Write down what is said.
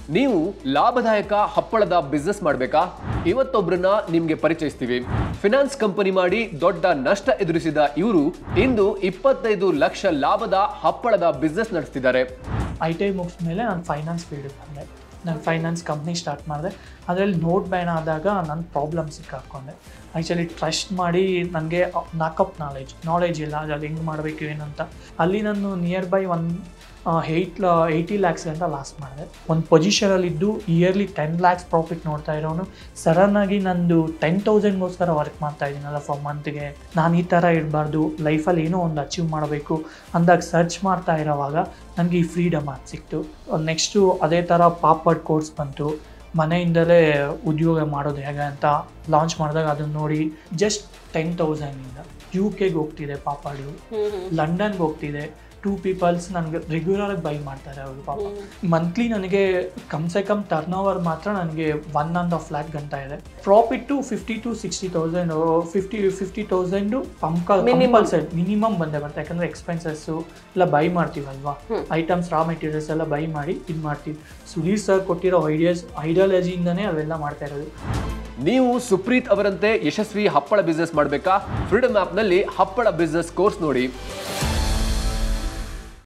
ನೀವು ಲಾಭದಾಯಕ ಹಪ್ಪಳದ ಬಿಸ್ನೆಸ್ ಮಾಡಬೇಕಾ ಇವತ್ತೊಬ್ರನ್ನ ನಿಮ್ಗೆ ಪರಿಚಯಿಸ್ತೀವಿ ಫಿನಾನ್ಸ್ ಕಂಪನಿ ಮಾಡಿ ದೊಡ್ಡ ನಷ್ಟ ಎದುರಿಸಿದ ಇವರು ಇಂದು ಇಪ್ಪತ್ತೈದು ಲಕ್ಷ ಲಾಭದ ಹಪ್ಪಳದ ಬಿಸ್ನೆಸ್ ನಡೆಸ್ತಿದ್ದಾರೆ ಐ ಟಿ ಐ ಮುಗಿಸ್ಮೇಲೆ ನಾನು ಫೈನಾನ್ಸ್ ಫೀಲ್ಡಿಗೆ ಬಂದೆ ನಾನು ಫೈನಾನ್ಸ್ ಕಂಪ್ನಿ ಸ್ಟಾರ್ಟ್ ಮಾಡಿದೆ ಅದರಲ್ಲಿ ನೋಟ್ ಬ್ಯಾನ್ ಆದಾಗ ನಾನು ಪ್ರಾಬ್ಲಮ್ ಸಿಕ್ಕಾಕೊಂಡೆ ಆ್ಯಕ್ಚುಲಿ ಟ್ರಸ್ಟ್ ಮಾಡಿ ನನಗೆ ನಾಕಪ್ ನಾಲೆಜ್ ನಾಲೆಜ್ ಇಲ್ಲ ಅದ್ರಲ್ಲಿ ಹೆಂಗೆ ಮಾಡಬೇಕು ಏನಂತ ಅಲ್ಲಿ ನಾನು near by one eight eighty lakhs ಅಂತ ಲಾಸ್ ಮಾಡಿದೆ ಒಂದು ಪೊಸಿಷನಲ್ಲಿದ್ದು ಇಯರ್ಲಿ ಟೆನ್ ಲ್ಯಾಕ್ಸ್ ಪ್ರಾಫಿಟ್ ನೋಡ್ತಾ ಇರೋನು ಸಡನ್ನಾಗಿ ನಂದು ಟೆನ್ ತೌಸಂಡ್ಗೋಸ್ಕರ ವರ್ಕ್ ಮಾಡ್ತಾ ಇದ್ದೀನಲ್ಲ ಫಾರ್ ಮಂತ್ಗೆ ನಾನು ಈ ಥರ ಇರಬಾರ್ದು ಲೈಫಲ್ಲಿ ಏನೋ ಒಂದು ಅಚೀವ್ ಮಾಡಬೇಕು ಅಂದಾಗ ಸರ್ಚ್ ಮಾಡ್ತಾ ಇರೋವಾಗ ನನಗೆ ಈ ಫ್ರೀಡಮ್ ಅದು ಸಿಕ್ತು ನೆಕ್ಸ್ಟು ಅದೇ ಥರ ಪಾಪಡ್ ಕೋರ್ಸ್ ಬಂತು ಮನೆಯಿಂದಲೇ ಉದ್ಯೋಗ ಮಾಡೋದು ಹೇಗೆ ಅಂತ ಲಾಂಚ್ ಮಾಡಿದಾಗ ಅದನ್ನು ನೋಡಿ ಜಸ್ಟ್ ಟೆನ್ ತೌಸಂಡಿಂದ ಯು ಕೆಗೆ ಹೋಗ್ತಿದೆ ಪಾಪಾಡು ಲಂಡನ್ಗೆ ಹೋಗ್ತಿದೆ ಟೂ ಪೀಪಲ್ಸ್ ನನಗೆ ರೆಗ್ಯುಲರ್ ಆಗಿ ಬೈ ಮಾಡ್ತಾರೆ ಅವರು ಪಾಪ ಮಂತ್ಲಿ ನನಗೆ ಕಮ್ ಸೆ ಕಮ್ ಟರ್ನ್ ಓವರ್ ಮಾತ್ರ ನನಗೆ ಒನ್ ಆ್ಯಂಡ್ ಹಾಫ್ ಲ್ಯಾಕ್ ಗಂಟ ಇದೆ profit fifty to sixty thousand fifty fifty thousand ಪಂಕ ಕಂಪಲ್ಸರಿ ಮಿನಿಮಮ್ ಬಂದೇ ಬರುತ್ತೆ ಯಾಕಂದರೆ ಎಕ್ಸ್ಪೆನ್ಸಸ್ಸು ಎಲ್ಲ ಬೈ ಮಾಡ್ತೀವಲ್ವಾ ಐಟಮ್ಸ್ ರಾ ಮೆಟೀರಿಯಲ್ಸ್ ಎಲ್ಲ ಬೈ ಮಾಡಿ ಇದು ಮಾಡ್ತೀವಿ ಸುಧೀರ್ ಸರ್ ಕೊಟ್ಟಿರೋ ಐಡಿಯಾಸ್ ಐಡಿಯಾಲಜಿಯಿಂದನೇ ಅವೆಲ್ಲ ಮಾಡ್ತಾ ಇರೋದು ನೀವು ಸುಪ್ರೀತ್ ಅವರಂತೆ ಯಶಸ್ವಿ ಹಪ್ಪಳ ಬಿಸ್ನೆಸ್ ಮಾಡಬೇಕಾ ಫ್ರೀಡಮ್ ಆ್ಯಪ್ನಲ್ಲಿ ಹಪ್ಪಳ ಬಿಸ್ನೆಸ್ ಕೋರ್ಸ್ ನೋಡಿ